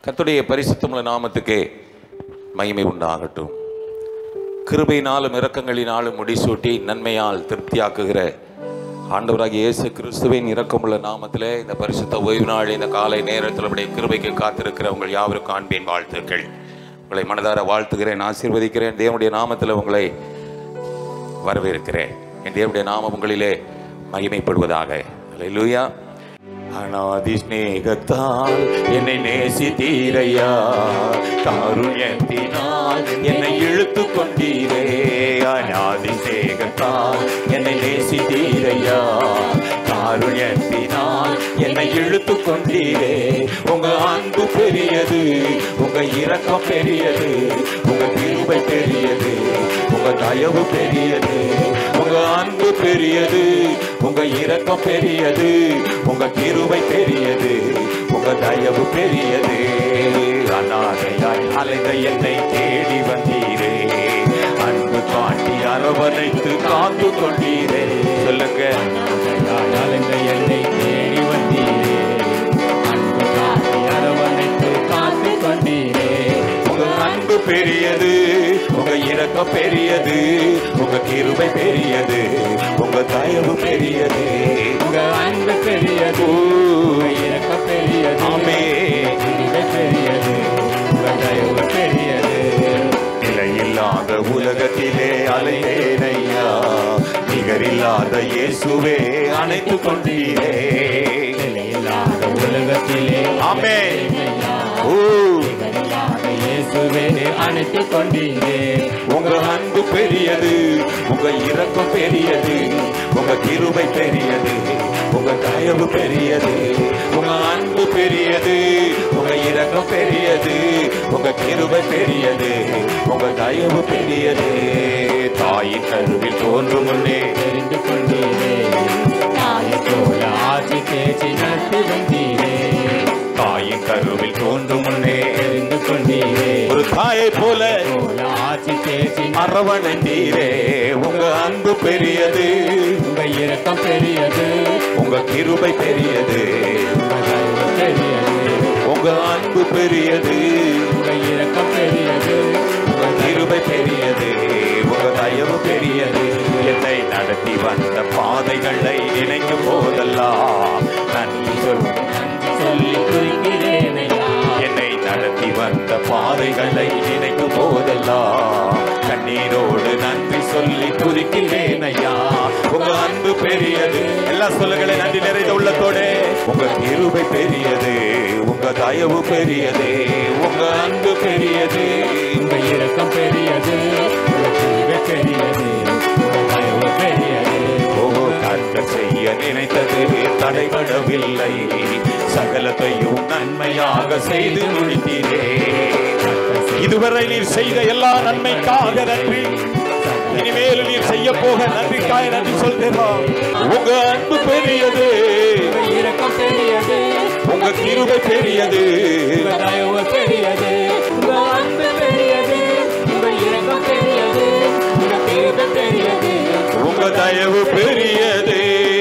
கர்த்தருடைய பரிசுத்தமுள்ள நாமத்துக்கு மகிமை உண்டாகட்டும் கிருபையினாலும் இரக்கங்களினாலும் முடிசூட்டி நன்மையால் திருப்தியாக்குகிற ஆண்டவராகிய இயேசு கிறிஸ்துவின் இரக்கமுள்ள நாமத்திலே இந்த பரிசுத்த ஓய்வு நாள் இந்த காலை நேரத்தில் உடைய கிருபைக்கு காத்திருக்கிற உங்கள் யாவருக்கும் அன்பின் வாழ்த்துக்கள் உங்களை மனதார வாழ்த்துகிறேன் ஆசீர்வதிக்கிறேன் தேவனுடைய நாமத்தில் உங்களை வரவேற்கிறேன் என் தேவனுடைய நாமம் உங்களிலே மகிமைப்படுவதாக அல்லேலூயா அனாதி ஸ்நேகத்தால் என்னை நேசித்தீரையா காருண்யத்தினால் என்னை இழுத்து கொண்டீரே அனாதி ஸ்நேகத்தால் என்னை நேசித்தீரையா காருண்யத்தினால் என்னை இழுத்து கொண்டீரே உங்க அன்பு பெரியது உங்க இரக்கம் பெரியது உங்க கிருபை பெரியது உங்க தயவு பெரியது உங்க அன்பு பெரியது உங்க இரக்கம் பெரியது உங்க கிருபை பெரியது உங்க தயவு பெரியது அநாதையாய் அலைந்த என்னை தேடி வந்தீரே அன்பு காட்டி அரவணைத்து காத்து கொண்டீரே சொல்லுங்க அலைந்த என்னை தேடி வந்தீரே அன்பு காட்டி அரவணைத்து காத்து கொண்டீரே உங்க அன்பு பெரியது உங்க இரக்கம் பெரியது உங்க கிருபை பெரியது உங்க தயவு பெரியது உங்க அன்பு பெரியது உங்க இரக்கம் பெரியது ஆமே கிருபை பெரியது உங்க தயவு பெரியது நிலையில்லாத உலகத்திலே அலையேனையா நிகரில்லாத இயேசுவே அணைத்து கொண்டீரே நிலையில்லாத உலகத்திலே ஆமென். ஓ நிகரில்லாத இயேசுவே அணைத்து கொண்டீரே உங்க அன்பு பெரியது உங்க இரக்கம் பெரியது உங்க கிருபை பெரியது உங்க தயவு பெரியது உங்க அன்பு பெரியது உங்க இரக்கம் பெரியது உங்க கிருபை பெரியது உங்க தயவு பெரியது தாயின் கருவில் தோன்றும் முன்னே தெரிந்து கொண்டீரே தாயை போல ஆட்சி பேச்சு நடத்தி வந்தீரே தாயின் கருவில் தோன்றும் முன்னே தெரிந்து கொண்டீரே ஒரு தாயை போல போல ஆட்சி பேச்சு அரவணைந்தீரே உங்க அன்பு பெரியது உங்க இரக்கம் பெரியது உங்க கிருபை பெரியது உங்க தயவு பெரியது உங்க அன்பு பெரியது உங்க இரக்கம் பெரியது உங்க கிருபை பெரியது உங்க தயவு பெரியது என்னை நடத்தி வந்த பாதைகளை நினைக்கும் போதெல்லாம் நன்றி சொல் சொல்லி குறிக்கிறேன் ஐயா என்னை நடத்தி வந்த பாதைகளை நினைக்கும் போதெல்லாம் கண்ணீரோடு நன்றி சொல்லி குறிக்கிறேன் ஐயா உங்க அன்பு பெரியது எல்லா சொல்லுகளை நன்றி நிறைந்த உள்ளத்தோடு உங்க கிருபை பெரியது உங்க தயவு பெரியது உங்க அன்பு பெரியது உங்க இரக்கம் பெரியது உங்க கிருபை பெரியது உங்க தயவு பெரியது ஓ கர்த்தர் செய்ய நினைத்தது தடைபடவில்லை சகலத்தையும் நன்மையாக செய்து முடித்தீரே இதுவரை நீர் செய்த எல்லா நன்மைக்காக நன்றி இனிமேல் நீர் செய்ய போக நன்றிக்காக நன்றி சொல்கிறோம் உங்க அன்பு பெரியது உங்க இரக்கம் பெரியது உங்க கிருபை பெரியது உங்க தயவு பெரியது உங்க அன்பு பெரியது உங்க இரக்கம் பெரியது உங்க கிருபை பெரியது உங்க தயவு பெரியது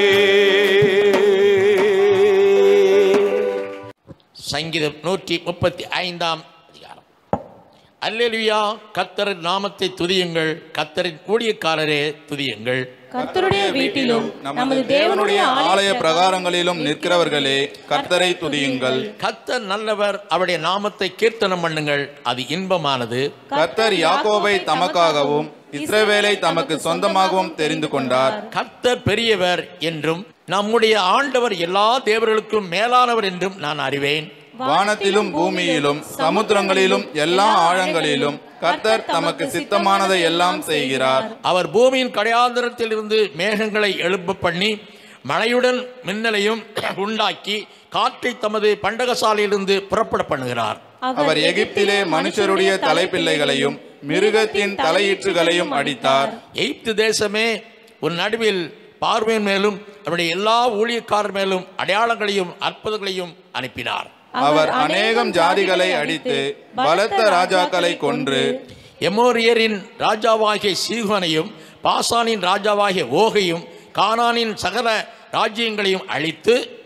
சங்கீதம் நூற்றி முப்பத்தி ஐந்தாம் அதிகாரம் அல்லேலுயா கத்தரின் நாமத்தை துதியுங்கள் கத்தரின் ஊழியக்காரரே துதியுங்கள் கர்த்தருடைய வீட்டிலும் நமது தேவனுடைய ஆலய பிரகாரங்களிலும் நிற்கிறவர்களே கர்த்தரை துதியுங்கள் கத்தர் நல்லவர் அவருடைய நாமத்தை கீர்த்தனம் பண்ணுங்கள் அது இன்பமானது கர்த்தர் யாக்கோபை தமக்காகவும் இஸ்ரவேலை தமக்கு சொந்தமாகவும் தெரிந்து கொண்டார் கர்த்தர் பெரியவர் என்றும் நம்முடைய ஆண்டவர் எல்லா தேவர்களுக்கும் மேலானவர் என்றும் நான் அறிவேன் வானத்திலும் பூமியிலும் சமுத்திரங்களிலும் எல்லா ஆழங்களிலும் கர்த்தர் தமக்கு சித்தமானதை எல்லாம் செய்கிறார் அவர் பூமியின் கடையாந்தரத்திலிருந்து மேகங்களை எழுப்ப பண்ணி மழையுடன் மின்னலையும் உண்டாக்கி காற்றை தமது பண்டகசாலையிலிருந்து புறப்பட பண்ணுகிறார் அவர் எகிப்திலே மனுஷருடைய தலைப்பிள்ளைகளையும் மிருகத்தின் தலையீற்றுகளையும் அடித்தார் எய்ப்து தேசமே உன் நடுவில் பார்வையின் மேலும் அவருடைய எல்லா ஊழியக்காரர் மேலும் அடையாளங்களையும் அற்புதங்களையும் அனுப்பினார் அவர் அநேகம் ஜாதிகளை அடித்து பலத்த ராஜாக்களை கொன்று எமோரியரின் ராஜாவாகிய சீகோனையும் பாசானின் ராஜாவாகிய ஓகையும் கானானின் சகல ராஜ்யங்களையும் அழித்து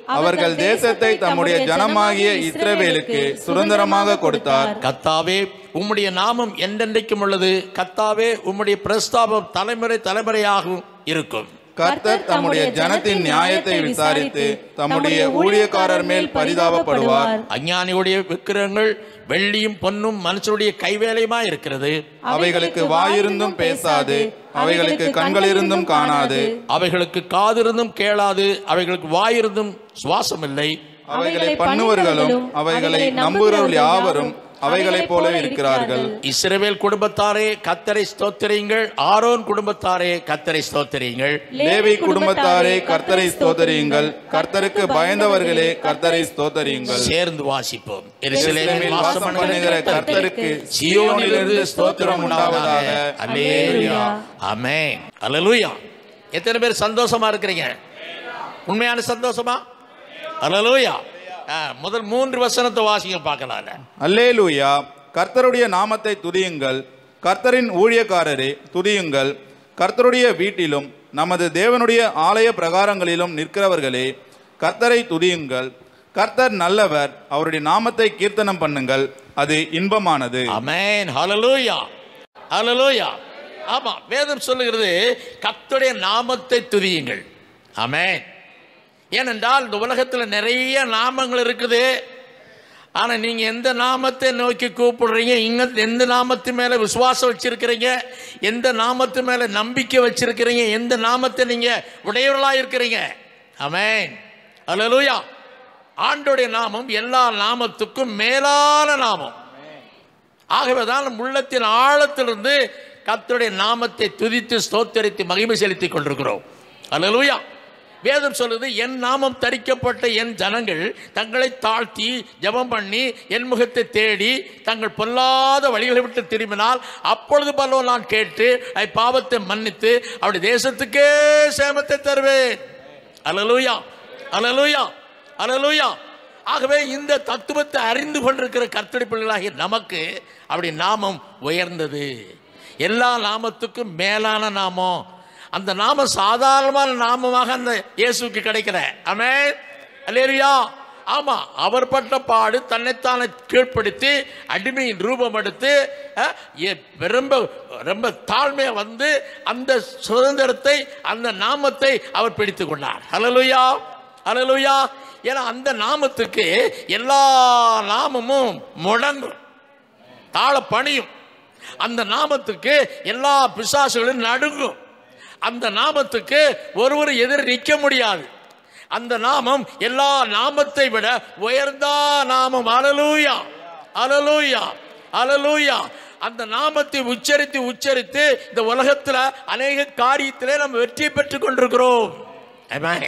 அவர்கள் தேசத்தை தம்முடைய ஜனமாகிய இஸ்ரவேலுக்கு சுதந்திரமாக கொடுத்தார் கத்தாவே உம்முடைய நாமம் என்றென்றைக்கும் உள்ளது கத்தாவே உம்முடைய பிரஸ்தாபம் தலைமுறை தலைமுறையாகவும் இருக்கும் கர்த்தர் தம்முடைய ஜனத்தின் நியாயத்தை விசாரித்து தம்முடைய ஊழியக்காரர் மேல் பரிதாபப்படுவார் அஞ்ஞானியுடைய விக்கிரகங்கள் வெள்ளியும் பொன்னும் மனுஷனுடைய கைவேலையுமா இருக்கிறது அவைகளுக்கு வாயிருந்தும் பேசாது அவைகளுக்கு கண்களிருந்தும் காணாது அவைகளுக்கு காதிருந்தும் கேளாது அவைகளுக்கு வாயிருந்தும் சுவாசம் இல்லை அவைகளை பண்ணுவர்களும் அவைகளை நம்புகிறவர்கள் யாவரும் அவைகளைப் போல இருக்கிறார்கள் இஸ்ரவேல் குடும்பத்தாரே கத்தரை ஸ்தோத்திரியுங்கள் ஆரோன் குடும்பத்தாரே கத்தரை ஸ்தோத்திரியுங்கள் லேவி குடும்பத்தாரே கர்த்தரை ஸ்தோத்தரியுங்கள் கர்த்தருக்கு பயந்தவர்களே கர்த்தரை ஸ்தோத்தரியுங்கள் சேர்ந்து வாசிப்போம் எருசலேமில் எருசலேமில் வாசம் பண்ணுகிற கர்த்தருக்கு சியோனிலிருந்து ஸ்தோத்திரம் உண்டாவதாக அல்லேலூயா ஆமென் அல்லேலூயா எத்தனை பேர் சந்தோஷமா இருக்கிறீங்க உண்மையான சந்தோஷமா அல்லேலூயா ஆ, முதல் மூன்று வசனத்தை வாசிங்க பார்க்கலாம் அல்லேலூயா கர்த்தருடைய நாமத்தை துதியுங்கள் கர்த்தரின் ஊழியக்காரரே துதியுங்கள் கர்த்தருடைய வீட்டிலும் நமது தேவனுடைய ஆலய பிரகாரங்களிலும் நிற்கிறவர்களே கர்த்தரை துதியுங்கள் கர்த்தர் நல்லவர் அவருடைய நாமத்தை கீர்த்தனம் பண்ணுங்கள் அது இன்பமானது அமேன் ஹalleluya ஹalleluya ஆமா வேதம் சொல்லுகிறது கர்த்தருடைய நாமத்தை துதியுங்கள் ஆமென் ஏனென்றால் இந்த உலகத்தில் நிறைய நாமங்கள் இருக்குது ஆனால் நீங்கள் எந்த நாமத்தை நோக்கி கூப்பிடுறீங்க இங்க எந்த நாமத்து மேலே விசுவாசம் வச்சிருக்கிறீங்க எந்த நாமத்து மேலே நம்பிக்கை வச்சிருக்கிறீங்க எந்த நாமத்தை நீங்கள் உடையவர்களாக இருக்கிறீங்க ஆமென் அல்லேலூயா ஆண்டோடைய நாமம் எல்லா நாமத்துக்கும் மேலான நாமம் ஆகவே தான் நம் உள்ளத்தின் ஆழத்திலிருந்து கர்த்தருடைய நாமத்தை துதித்து ஸ்தோத்தரித்து மகிமை செலுத்திக் கொண்டிருக்கிறோம் அல்லேலூயா வேதம் சொல்லுது என் நாமம் தரிக்கப்பட்ட என் ஜனங்கள் தங்களை தாழ்த்தி ஜெபம் பண்ணி என் முகத்தை தேடி தங்கள் பொல்லாத வழிகளை விட்டு திரும்பினால் அப்பொழுது பலவோ நான் கேட்டு அதை பாவத்தை மன்னித்து அவருடைய தேசத்துக்கே சேமத்தை தருவேன் அல்லேலூயா அல்லேலூயா அல்லேலூயா ஆகவே இந்த தத்துவத்தை அறிந்து கொண்டிருக்கிற கர்த்தடி பிள்ளைகளாகிய நமக்கு அப்படி நாமம் உயர்ந்தது எல்லா நாமத்துக்கும் மேலான நாமம் அந்த நாமம் சாதாரணமான நாமமாக அந்த இயேசுக்கு கிடைக்கிற ஆமே அல்லேரியா ஆமா அவர் பட்ட பாடு தன்னைத்தானே கீழ்ப்படுத்தி அடிமையின் ரூபம் எடுத்து அஹ், எ- ரொம்ப ரொம்ப தாழ்மையா வந்து அந்த சுதந்திரத்தை அந்த நாமத்தை அவர் பிடித்து கொண்டார் ஹalleluya ஹalleluya ஏன்னா அந்த நாமத்துக்கு எல்லா நாமமும் முடங்கும் தாழ பணியும் அந்த நாமத்துக்கு எல்லா பிசாசுகளும் நடுங்கும் அந்த நாமத்துக்கு ஒருவர் எதிர் நிற்க முடியாது அந்த நாமம் எல்லா நாமத்தை விட உயர்ந்த நாமம் அலலூயா அலலூயா அலலூயா அந்த நாமத்தை உச்சரித்து உச்சரித்து இந்த உலகத்துல அநேக காரியத்திலே நம்ம வெற்றி பெற்றுக் கொண்டிருக்கிறோம் Amen.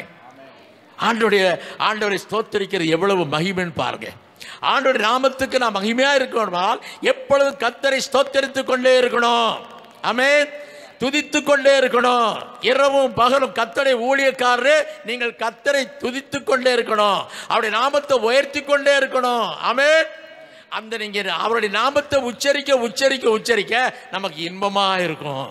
ஆண்டோடைய ஆண்டவரை ஸ்தோத்தரிக்கிறது எவ்வளவு மகிமைன்னு பாருங்க ஆண்டோடைய நாமத்துக்கு நான் மகிமையா இருக்கணுமால் எப்பொழுது கத்தரை ஸ்தோத்தரித்துக் கொண்டே இருக்கணும் ஆமென் துதித்து கொண்டே இருக்கணும் இரவும் பகலும் கத்தரை ஊழியக்காரரு நீங்கள் கத்தரை துதித்து கொண்டே இருக்கணும் அவருடைய நாமத்தை உயர்த்தி கொண்டே இருக்கணும் ஆமென் அந்த நீங்க அவருடைய நாமத்தை உச்சரிக்க உச்சரிக்க உச்சரிக்க நமக்கு இன்பமா இருக்கும்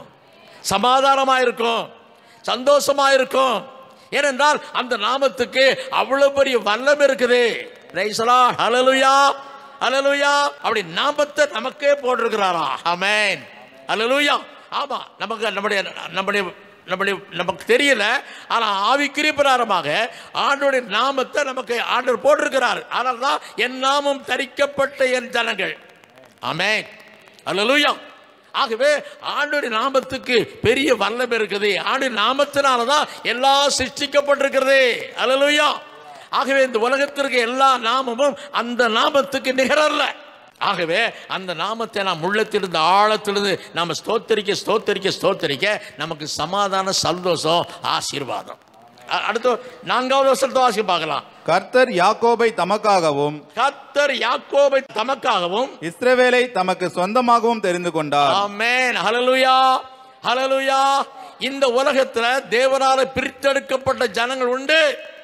சமாதானமா இருக்கும் சந்தோஷமா இருக்கும் ஏனென்றால் அந்த நாமத்துக்கு அவ்வளவு பெரிய வல்லம் இருக்குது ரைசலா ஹalleluya ஹalleluya அப்படி நாமத்தை நமக்கே போட்டிருக்கிறாரா ஆமென் ஹalleluya ஆமா நமக்கு நம்முடைய நம்முடைய நம்முடைய நமக்கு தெரியல ஆனா ஆவிக்குரிய பிரகாரமாக ஆண்டோடைய நாமத்தை நமக்கு ஆண்டவர் போட்டிருக்கிறார் ஆனால் தான் என் நாமம் தரிக்கப்பட்ட என் ஜனங்கள் ஆமென் அல்லேலூயா ஆகவே ஆண்டோடைய நாமத்துக்கு பெரிய வல்லமை இருக்குது ஆண்டு நாமத்தினால தான் எல்லாம் சிருஷ்டிக்கப்பட்டிருக்கிறது அல்லேலூயா ஆகவே இந்த உலகத்திற்கு எல்லா நாமமும் அந்த நாமத்துக்கு நிகரல்ல ஆகவே அந்த நாமத்தை நாம் உள்ளத்திலிருந்து ஆழத்திலிருந்து நாம் ஸ்தோத்தரிக்க ஸ்தோத்தரிக்க ஸ்தோத்தரிக்க நமக்கு சமாதான சந்தோஷம் ஆசீர்வாதம் அ- அடுத்து நான்காவது வருஷத்தை வாசி பார்க்கலாம் கர்த்தர் யாக்கோபை தமக்காகவும் கத்தர் யாக்கோபை தமக்காகவும் இஸ்ரவேலை தமக்கு சொந்தமாகவும் தெரிந்து கொண்டார் ஆமென் ஹalleluya ஹalleluya இந்த உலகத்துல தேவனால பிரித்தெடுக்கப்பட்ட ஜனங்கள் உண்டு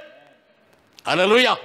ஹalleluya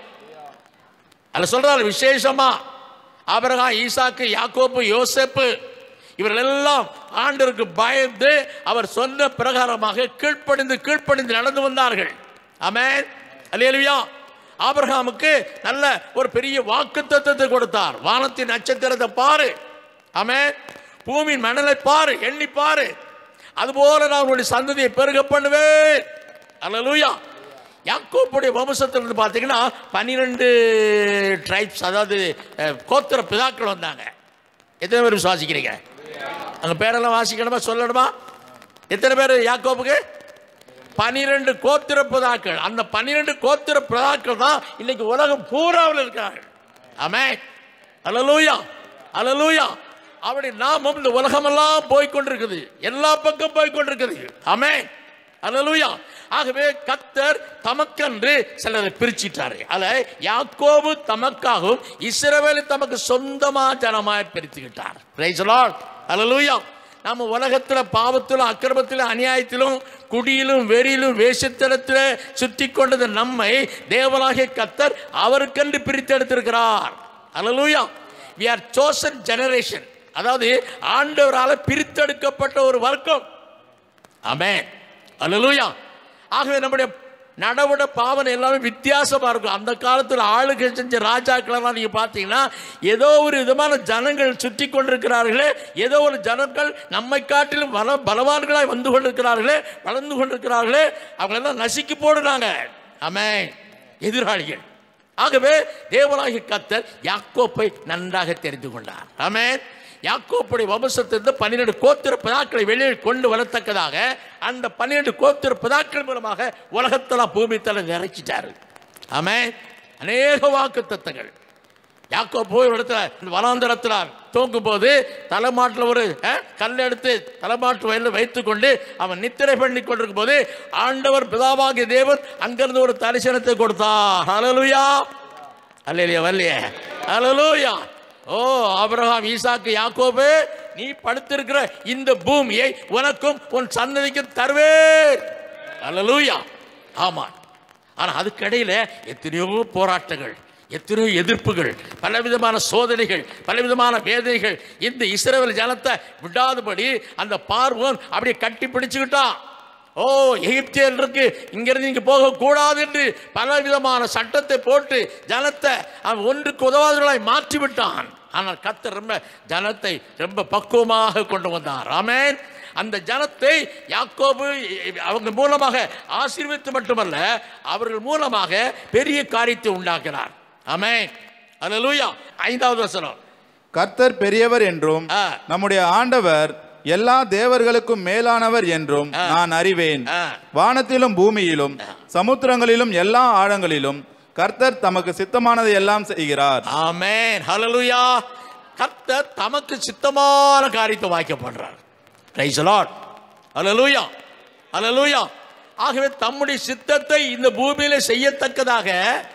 அல்ல சொல்றாரு விசேஷமா ஆபிரகாம் ஈசாக்கு யாக்கோப்பு யோசேப்பு இவர்கள் எல்லாம் ஆண்டருக்கு பயந்து அவர் சொன்ன பிரகாரமாக கீழ்ப்படிந்து கீழ்ப்படிந்து நடந்து வந்தார்கள் ஆமென் அல்லேலூயா ஆபிரகாமுக்கு நல்ல ஒரு பெரிய வாக்கு தத்துவத்தை கொடுத்தார் வானத்தின் நட்சத்திரத்தை பாரு ஆமென் பூமியின் மணலை பாரு எண்ணி பாரு அதுபோல நான் உன்னுடைய சந்ததியை பெருக பண்ணுவேன் அல்லேலூயா யாக்கோப்புடைய வம்சத்திலிருந்து பார்த்தீங்கன்னா பன்னிரெண்டு ட்ரைப்ஸ் அதாவது அஹ், கோத்திர பிதாக்கள் வந்தாங்க எத்தனை பேர் விசுவாசிக்கிறீங்க அங்கே பேரெல்லாம் வாசிக்கணுமா சொல்லணுமா எத்தனை பேர் யாக்கோப்புக்கு பனிரெண்டு கோத்திர பிதாக்கள் அந்த பன்னிரெண்டு கோத்திர பிதாக்கள் தான் இன்னைக்கு உலகம் பூராவில் இருக்கிறார்கள் ஆமே அலலூயா அலலூயா அவருடைய நாமம் இந்த உலகமெல்லாம் போய்க்கொண்டிருக்குது எல்லா பக்கம் போய்க்கொண்டிருக்குது ஆமே அலலூயா ஆகவே கத்தர் தமக்கென்று சிலரை பிரிச்சிட்டாரு அத யாக்கோபு தமக்காகவும் இஸ்ரவேல் தமக்கு சொந்தமா ஜனமாய் பிரித்துக்கிட்டார் பிரைஸ் லார்ட் அலலூயா நம்ம உலகத்துல பாவத்திலும் அக்கிரமத்திலும் அநியாயத்திலும் குடியிலும் வெறியிலும் வேஷத்தனத்தில் சுற்றி கொண்டது நம்மை தேவனாகிய கத்தர் அவருக்கென்று பிரித்தெடுத்திருக்கிறார் அலலூயா வி ஆர் chosen ஜெனரேஷன் அதாவது ஆண்டவரால் பிரித்தெடுக்கப்பட்ட ஒரு வர்க்கம் ஆமென் அல்லேலூயா ஆகவே நம்முடைய நடவட பாவனை எல்லாமே வித்தியாசமா இருக்கும் அந்த காலத்தில் ஆளுகை செஞ்ச ராஜாக்களெல்லாம் நீங்க பார்த்தீங்கன்னா ஏதோ ஒரு விதமான ஜனங்கள் சுற்றி கொண்டிருக்கிறார்களே ஏதோ ஒரு ஜனங்கள் நம்மை காட்டிலும் பல பலவான்களாய் வந்து கொண்டிருக்கிறார்களே வளர்ந்து கொண்டிருக்கிறார்களே அவங்களெல்லாம் நசுக்கி போடுறாங்க ஆமென் எதிராளிகள் ஆகவே தேவனாகிய கத்தர் யாக்கோப்பை நன்றாக தெரிந்து கொண்டார் ஆமென் யாக்கோப்புடைய வம்சத்திலிருந்து பன்னிரண்டு கோத்திர பிதாக்களை வெளியே கொண்டு வரத்தக்கதாக அந்த பன்னிரண்டு கோத்திர பிதாக்கள் மூலமாக உலகத்தெல்லாம் பூமி தலை நிறைச்சிட்டாரு ஆமென் அநேக வாக்கு தத்தங்கள் யாக்கோ போய் ஒரு இடத்துல இந்த வனாந்தரத்தில் தூங்கும் போது தலைமாட்டில் ஒரு அஹ், கல் எடுத்து தலைமாட்டு வயலில் வைத்துக்கொண்டு அவன் நித்திரை பண்ணி கொண்டிருக்கும் போது ஆண்டவர் பிதாவாகிய தேவன் அங்கிருந்து ஒரு தரிசனத்தை கொடுத்தார் ஹalleluya அல்லையா வரலையே ஹalleluya ஓ ஆபிரகாம் ஈசாக்கு யாக்கோபு நீ படுத்திருக்கிற இந்த பூமியை உனக்கும் உன் சந்ததிக்கும் தருவேன் ஹalleluya ஆமா ஆனா அதுக்கிடையில எத்தனையோ போராட்டங்கள் எத்தனையோ எதிர்ப்புகள் பலவிதமான சோதனைகள் பலவிதமான வேதனைகள் இந்த இஸ்ரவேல் ஜனத்தை விடாதபடி அந்த பார்வோன் அப்படியே கட்டி பிடிச்சுக்கிட்டான் ஓ எகிப்தியர்களுக்கு இங்கிருந்து இங்கே போகக்கூடாது என்று பலவிதமான சட்டத்தை போட்டு ஜனத்தை அவன் ஒன்றுக்கு உதவாதவர்களாய் மாற்றி விட்டான் ஆனால் கத்தர் ரொம்ப ஜனத்தை ரொம்ப பக்குவமாக கொண்டு வந்தார் ஆமென் அந்த ஜனத்தை யாக்கோபு அவங்க மூலமாக ஆசீர்வித்து மட்டுமல்ல அவர்கள் மூலமாக பெரிய காரியத்தை உண்டாக்கினார் ஆமென் அல்லேலூயா ஐந்தாவது வசனம் கர்த்தர் பெரியவர் என்றும் ஆ. நம்முடைய ஆண்டவர் எல்லா தேவர்களுக்கும் மேலானவர் என்றும் நான் அறிவேன் ஆ. வானத்திலும் பூமியிலும் சமுத்திரங்களிலும் எல்லா ஆழங்களிலும் கர்த்தர் தமக்கு சித்தமானதை எல்லாம் செய்கிறார் ஆமென் ஹalleluya கர்த்தர் தமக்கு சித்தமான காரியத்தை வாய்க்க பண்றார் பிரைஸ் லார்ட் ஹalleluya ஹalleluya ஆகவே தம்முடைய சித்தத்தை இந்த பூமியில செய்யத்தக்கதாக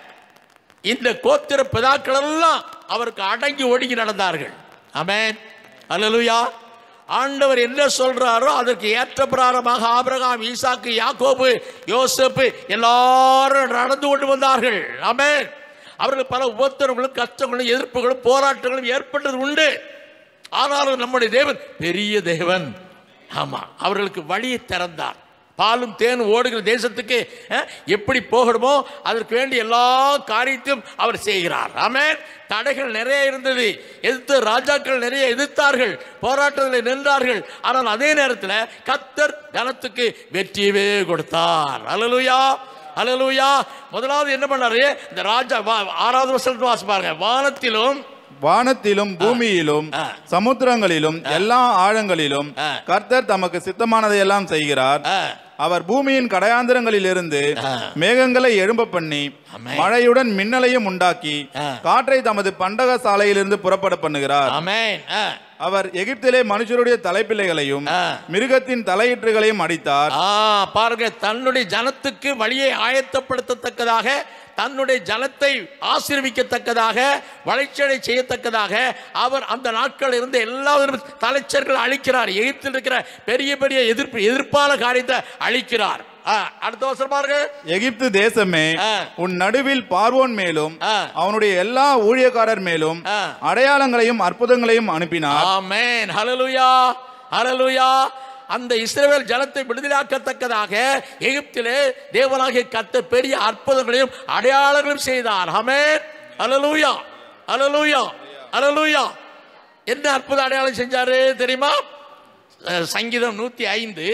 இந்த கோத்திர பிதாக்கள் எல்லாம் அவருக்கு அடங்கி ஒடுங்கி நடந்தார்கள் ஆமென் ஹalleluya ஆண்டவர் என்ன சொல்றாரோ அதற்கு ஏற்ற பிரகாரமாக ஆபிரகாம் ஈசாக்கு யாக்கோபு யோசேப்பு எல்லாரும் நடந்து கொண்டு வந்தார்கள் ஆமென் அவர்கள் பல உபத்திரங்களும் கஷ்டங்களும் எதிர்ப்புகளும் போராட்டங்களும் ஏற்பட்டது உண்டு ஆனாலும் நம்முடைய தேவன் பெரிய தேவன் ஆமா அவர்களுக்கு வழியை திறந்தார் பாலும் தேனும் ஓடுகிற தேசத்துக்கு அஹ், எப்படி போகணுமோ அதற்கு வேண்டிய எல்லா காரியத்தையும் அவர் செய்கிறார் ஆமென் தடைகள் நிறைய இருந்தது எதிர்த்து ராஜாக்கள் நிறைய எதிர்த்தார்கள் போராட்டத்தில் நின்றார்கள் ஆனால் அதே நேரத்தில் கத்தர் ஜனத்துக்கு வெற்றியவே கொடுத்தார் அல்லேலூயா அல்லேலூயா முதலாவது என்ன பண்ணாரு இந்த ராஜா வா- ஆறாவது வருஷத்து வாசி பாருங்க வானத்திலும் வானத்திலும் பூமியிலும் ஆ. சமுத்திரங்களிலும் எல்லா ஆழங்களிலும் ஆ. கர்த்தர் தமக்கு சித்தமானதை எல்லாம் செய்கிறார் ஆ, அவர் பூமியின் கடையாந்திரங்களிலிருந்து ஆ. மேகங்களை எழும்ப பண்ணி ஆமென். மழையுடன் மின்னலையும் உண்டாக்கி ஆ. காற்றை தமது பண்டக சாலையிலிருந்து புறப்பட பண்ணுகிறார் ஆமென் ஆ, அவர் எகிப்திலே மனுஷருடைய தலைப்பிள்ளைகளையும் ஆ. மிருகத்தின் தலையீற்றுகளையும் அடித்தார் ஆ பாருங்க தன்னுடைய ஜனத்துக்கு வழியை ஆயத்தப்படுத்தத்தக்கதாக தன்னுடைய ஜனத்தை ஆசீர்விக்கத்தக்கதாக வளர்ச்சியடை செய்யத்தக்கதாக அவர் அந்த நாட்கள் இருந்த எல்லா தலைச்சர்கள் அழிக்கிறார் எகிப்தில் இருக்கிற பெரிய பெரிய எதிர்ப்பு எதிர்ப்பான காரியத்தை அழிக்கிறார் ஆ, அடுத்த வருஷம் பாருங்க எகிப்து தேசமே ஆ. உன் நடுவில் பார்வோன் மேலும் ஆ. அவனுடைய எல்லா ஊழியக்காரர் மேலும் ஆ. அடையாளங்களையும் அற்புதங்களையும் அனுப்பினார் ஆமென் ஹalleluya ஹalleluya அந்த இஸ்ரவேல் ஜனத்தை விடுதலாக்கத்தக்கதாக எகிப்திலே தேவனாகிய கத்த பெரிய அற்புதங்களையும் அடையாளங்களையும் செய்தார் ஆமென் அல்லேலூயா அல்லேலூயா அல்லேலூயா என்ன அற்புத அடையாளம் செஞ்சாரு தெரியுமா அஹ், சங்கீதம் நூத்தி ஐந்து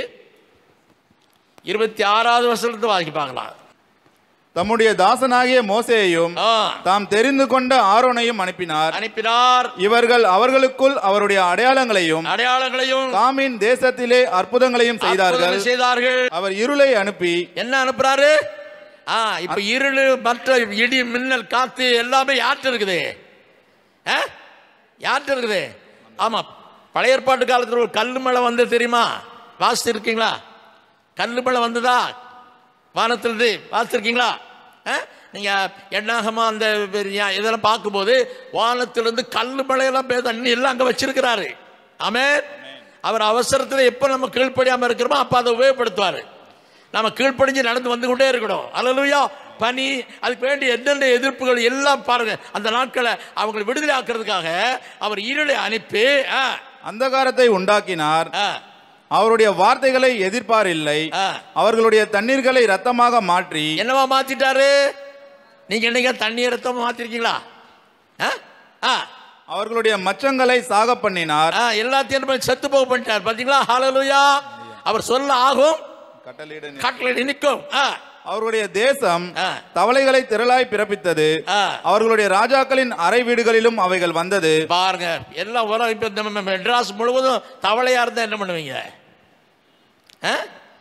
இருபத்தி ஆறாவது வருஷத்துலேருந்து வாசிப்பாங்களா தம்முடைய தாசனாகிய மோசேயையும் ஆ, தாம் தெரிந்து கொண்ட ஆரோனையும் அனுப்பினார் அனுப்பினார் இவர்கள் அவர்களுக்குள் அவருடைய அடையாளங்களையும் அடையாளங்களையும் காமின் தேசத்திலே அற்புதங்களையும் செய்தார்கள் அற்புதங்கள் செய்தார்கள் அவர் இருளை அனுப்பி என்ன அனுப்புறாரு ஆ இப்ப இருளு மற்ற இடி மின்னல் காத்து எல்லாமே யார்கிட்ட இருக்குது ஆ? யார்கிட்ட இருக்குது ஆமா பழைய ஏற்பாட்டு காலத்தில் ஒரு கல்லு மழை வந்து தெரியுமா வாசித்து இருக்கீங்களா கல்லு மழை வந்ததா வானத்திலிருந்து வாசிச்சிருக்கீங்களா ஆ? நீங்க எண்ணாகமா அந்த பெரிய- இதெல்லாம் பார்க்கும்போது வானத்திலிருந்து கல்லு மழையெல்லாம் பெய்ய தண்ணி எல்லாம் அங்க வச்சிருக்கிறாரு ஆமே அவர் அவசரத்தில் எப்போ நம்ம கீழ்ப்படியாம இருக்கிறோமோ அப்போ அதை உபயோகப்படுத்துவார் நம்ம கீழ்ப்படிஞ்சு நடந்து வந்து கொண்டே இருக்கணும் அல்லலுயா பனி அதுக்கு வேண்டிய என்னென்ன எதிர்ப்புகள் எல்லாம் பாருங்க அந்த நாட்களை அவங்களை விடுதலை ஆக்குறதுக்காக அவர் இருளை அனுப்பி ஆ, அந்தகாரத்தை உண்டாக்கினார் ஆ, அவருடைய வார்த்தைகளை எதிர்ப்பார் இல்லை ஆ. அவர்களுடைய தண்ணீர்களை ரத்தமாக மாற்றி என்னவா மாத்திட்டாரு நீங்க என்னைக்கு தண்ணி ரத்தம் மாத்திருக்கீங்களா ஆ? ஆ, அவர்களுடைய மச்சங்களை சாக பண்ணினார் ஆ, எல்லாத்தையும் நம்ம செத்து போக பண்ணிட்டார் பாத்தீங்களா ஹalleluya அவர் சொல்ல ஆகும் கட்டளையிட காட்டில் நிற்கும் ஆ, அவர்களுடைய தேசம் ஆ. தவளைகளை திரளாய் பிறப்பித்தது ஆ. அவர்களுடைய ராஜாக்களின் அறை வீடுகளிலும் அவைகள் வந்தது பாருங்க எல்லாம் உலகம் இப்ப நம்ம மெட்ராஸ் முழுவதும் தவளையா இருந்தா என்ன பண்ணுவீங்க ஆ?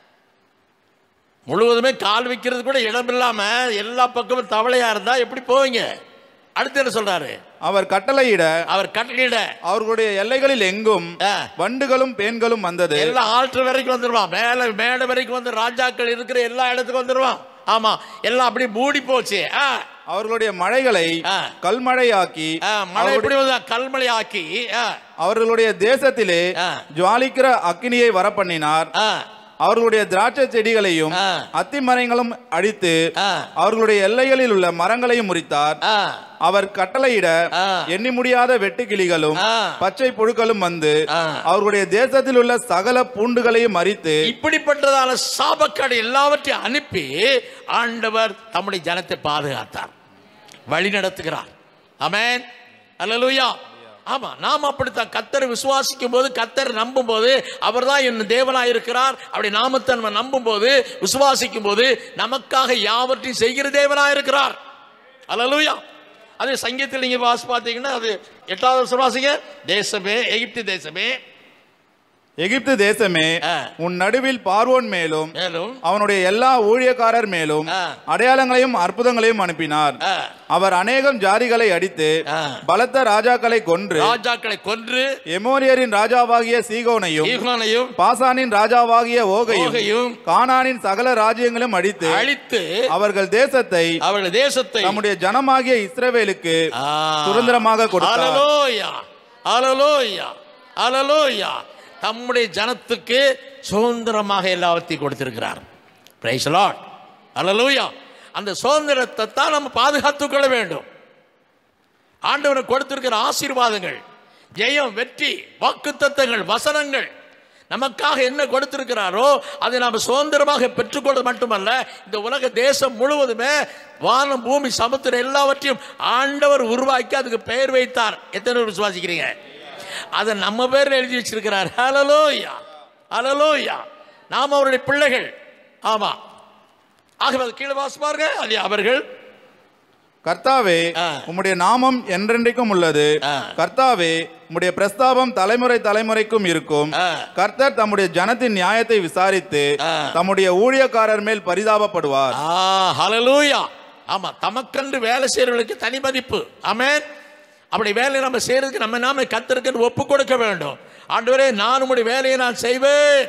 முழுவதுமே கால் வைக்கிறது கூட இடம் இல்லாம எல்லா பக்கமும் தவளையா இருந்தா எப்படி போவீங்க அடுத்து என்ன சொல்றாரு அவர் கட்டளையிட அவர் கட்டளையிட அவர்களுடைய எல்லைகளில் எங்கும் ஆ. வண்டுகளும் பேன்களும் வந்தது எல்லா ஆல்டர் வரைக்கும் வந்துருவான் மேல மேடை வரைக்கும் வந்து ராஜாக்கள் இருக்கிற எல்லா இடத்துக்கும் வந்துருவான் ஆமா எல்லாம் அப்படியே மூடி போச்சு ஆ, அவர்களுடைய மழைகளை ஆ. கல்மழையாக்கி ஆ, மழை எப்படி வந்தா கல்மழை ஆக்கி ஆ, அவர்களுடைய தேசத்திலே ஆ. ஜுவாலிக்கிற அக்கினியை வரப்பண்ணினார் ஆ, அவர்களுடைய திராட்சை செடிகளையும் ஆ. அத்தி மரங்களும் அடித்து ஆ. அவர்களுடைய எல்லைகளில் உள்ள மரங்களையும் முறித்தார் ஆ, அவர் கட்டளையிட ஆ. எண்ணி முடியாத வெட்டுக்கிளிகளும் ஆ. பச்சை புழுக்களும் வந்து ஆ. அவர்களுடைய தேசத்தில் உள்ள சகல பூண்டுகளையும் மறித்து இப்படிப்பட்டதான சாபக்காடு எல்லாவற்றையும் அனுப்பி ஆண்டவர் தம்முடைய ஜனத்தை பாதுகாத்தார் வழி நடத்துகிறார் ஆமென் அல்லேலூயா ஆமா நாம் அப்படித்தான் கத்தரை விசுவாசிக்கும் போது கத்தரை நம்பும் போது அவர்தான் என் தேவனாய் இருக்கிறார் அப்படி நாமத்தை நம்ம நம்பும் போது விசுவாசிக்கும் போது நமக்காக யாவற்றையும் செய்கிற தேவனாய் இருக்கிறார் அல்லேலூயா அது சங்கீதத்தில் நீங்க வாசி பார்த்தீங்கன்னா அது எட்டாவது வருஷம் வாசிங்க தேசமே எகிப்து தேசமே எகிப்து தேசமே ஆ. உன் நடுவில் பார்வோன் மேலும் மேலும் அவனுடைய எல்லா ஊழியக்காரர் மேலும் ஆ. அடையாளங்களையும் அற்புதங்களையும் அனுப்பினார் ஆ, அவர் அநேகம் ஜாதிகளை அடித்து ஆ. பலத்த ராஜாக்களை கொன்று ராஜாக்களை கொன்று எமோரியரின் ராஜாவாகிய சீகோனையும் ஈகோனையும் பாசானின் ராஜாவாகிய ஓகையும் ஓகையும் கானானின் சகல ராஜ்யங்களும் அடித்து அழித்து அவர்கள் தேசத்தை அவர்கள் தேசத்தை நம்முடைய ஜனமாகிய இஸ்ரவேலுக்கு ஆ. சுதந்திரமாக கொடுத்தார் அல்லேலூயா அல்லேலூயா அல்லேலூயா தம்முடைய ஜனத்துக்கு சுதந்திரமாக எல்லாவற்றையும் கொடுத்திருக்கிறார் பிரைஸ் லார்ட் அல்லேலூயா அந்த சுதந்திரத்தை தான் நம்ம பாதுகாத்துக் கொள்ள வேண்டும் ஆண்டவர் கொடுத்திருக்கிற ஆசீர்வாதங்கள் ஜெயம் வெற்றி வாக்குத்தத்தங்கள் வசனங்கள் நமக்காக என்ன கொடுத்திருக்கிறாரோ அதை நாம் சுதந்திரமாக பெற்றுக்கொள்வது மட்டுமல்ல இந்த உலக தேசம் முழுவதுமே வானம் பூமி சமுத்திரம் எல்லாவற்றையும் ஆண்டவர் உருவாக்கி அதுக்கு பெயர் வைத்தார் எத்தனை பேர் விசுவாசிக்கிறீங்க அதை நம்ம பேர்ல எழுதி வச்சிருக்கிறார் ஹalleluya ஹalleluya நாம் அவருடைய பிள்ளைகள் ஆமா ஆகவே அது கீழே வாசிப்பாருங்க அது அவர்கள் கர்த்தாவே ஆ. உம்முடைய நாமம் என்றென்றைக்கும் உள்ளது ஆ. கர்த்தாவே உம்முடைய பிரஸ்தாபம் தலைமுறை தலைமுறைக்கும் இருக்கும் ஆ. கர்த்தர் தம்முடைய ஜனத்தின் நியாயத்தை விசாரித்து ஆ. தம்முடைய ஊழியக்காரர் மேல் பரிதாபப்படுவார் ஆ ஹalleluya ஆமா தமக்கன்று வேலை செய்யறவர்களுக்கு தனி மதிப்பு ஆமென் அப்படி வேலையை நம்ம செய்யறதுக்கு நம்ம நாம கத்தருக்கு ஒப்பு கொடுக்க வேண்டும் ஆண்டவரே நான் உங்களுடைய வேலையை நான் செய்வேன்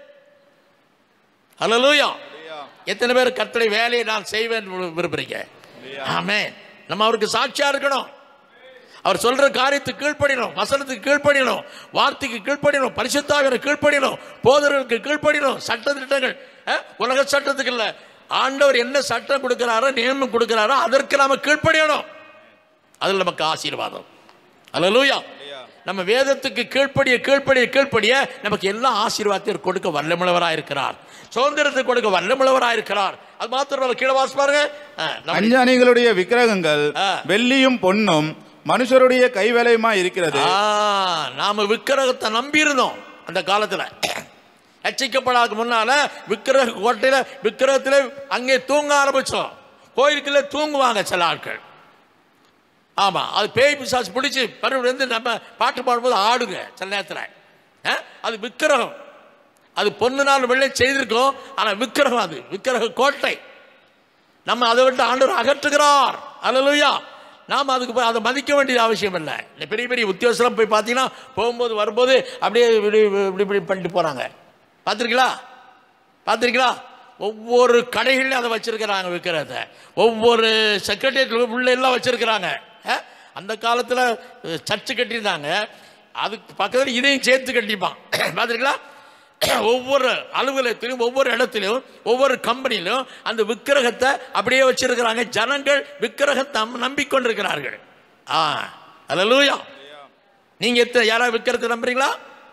ஹalleluya எத்தனை பேர் கர்த்தருடைய வேலையை நான் செய்வேன் விரும்புறீங்க ஆமென் நம்ம அவருக்கு சாட்சியா இருக்கணும் அவர் சொல்ற காரியத்துக்கு கீழ்ப்படினோம் வசனத்துக்கு கீழ்ப்படினோம் வார்த்தைக்கு கீழ்ப்படினோம் பரிசுத்தாவின கீழ்ப்படினோம் போதர்களுக்கு கீழ்ப்படினோம் சட்ட திட்டங்கள் அஹ், உலக சட்டத்துக்கு இல்ல ஆண்டவர் என்ன சட்டம் கொடுக்கிறாரோ நியமம் கொடுக்கிறாரோ அதற்கு நாம கீழ்ப்படியணும் அதில் நமக்கு ஆசீர்வாதம் அல்லேலூயா நம்ம வேதத்துக்கு கீழ்ப்படிய கீழ்ப்படிய கீழ்ப்படிய நமக்கு எல்லா ஆசீர்வாதத்தையும் கொடுக்க வல்லமுள்ளவராக இருக்கிறார் சுதந்திரத்தை கொடுக்க வல்லமுள்ளவராக இருக்கிறார் அது மாத்திரம் கீழே வாசி பாருங்க ஆ, நம்ம- அஞ்சானிகளுடைய விக்கிரகங்கள் ஆ. வெள்ளியும் பொன்னும் மனுஷருடைய கைவேலையுமா இருக்கிறது ஆ, நாம விக்கிரகத்தை நம்பி இருந்தோம் அந்த காலத்துல ரட்சிக்கப்படாத முன்னால விக்கிரக கோட்டையில விக்கிரகத்துல அங்கே தூங்க ஆரம்பிச்சோம் கோயிலுக்குள்ள தூங்குவாங்க சில ஆட்கள் ஆமா அது பேய் பிசாசு பிடிச்சி பருவம் வந்து நம்ம பாட்டு பாடும்போது ஆடுங்க சில நேரத்தில் ஆ? அது விக்கிரகம் அது பொண்ணு நாள் வெள்ளை செய்திருக்கோம் ஆனா விக்கிரகம் அது விக்கிரக கோட்டை நம்ம அதை விட்டு ஆண்டவர் அகற்றுகிறார் அல்லலுயா நாம் அதுக்கு போய் அதை மதிக்க வேண்டிய அவசியம் இல்லை இந்த பெரிய பெரிய உத்தியோகஸ்தலம் போய் பார்த்தீங்கன்னா போகும்போது வரும்போது அப்படியே இப்படி இப்படி இப்படி பண்ணிட்டு போகிறாங்க பார்த்துருக்கீங்களா பார்த்துருக்கீங்களா ஒவ்வொரு கடைகள்லையும் அதை வச்சிருக்கிறாங்க விற்கிறத ஒவ்வொரு செக்ரட்டரியேட் உள்ள எல்லாம் வச்சிருக்கிறாங்க அஹ்? அந்த காலத்தில் சர்ச்சு கட்டியிருந்தாங்க அதுக்கு பக்கத்தில் இதையும் சேர்த்து கட்டிப்பான் பார்த்துருக்கீங்களா ஒவ்வொரு அலுவலகத்திலும் ஒவ்வொரு இடத்திலும் ஒவ்வொரு கம்பெனிலும் அந்த விக்கிரகத்தை அப்படியே வச்சிருக்கிறாங்க ஜனங்கள் விக்கிரகத்தை நம்- நம்பிக்கொண்டிருக்கிறார்கள் ஆ அல்லேலூயா நீங்க எத்தனை யாராவது விக்கிரத்தை நம்புறீங்களா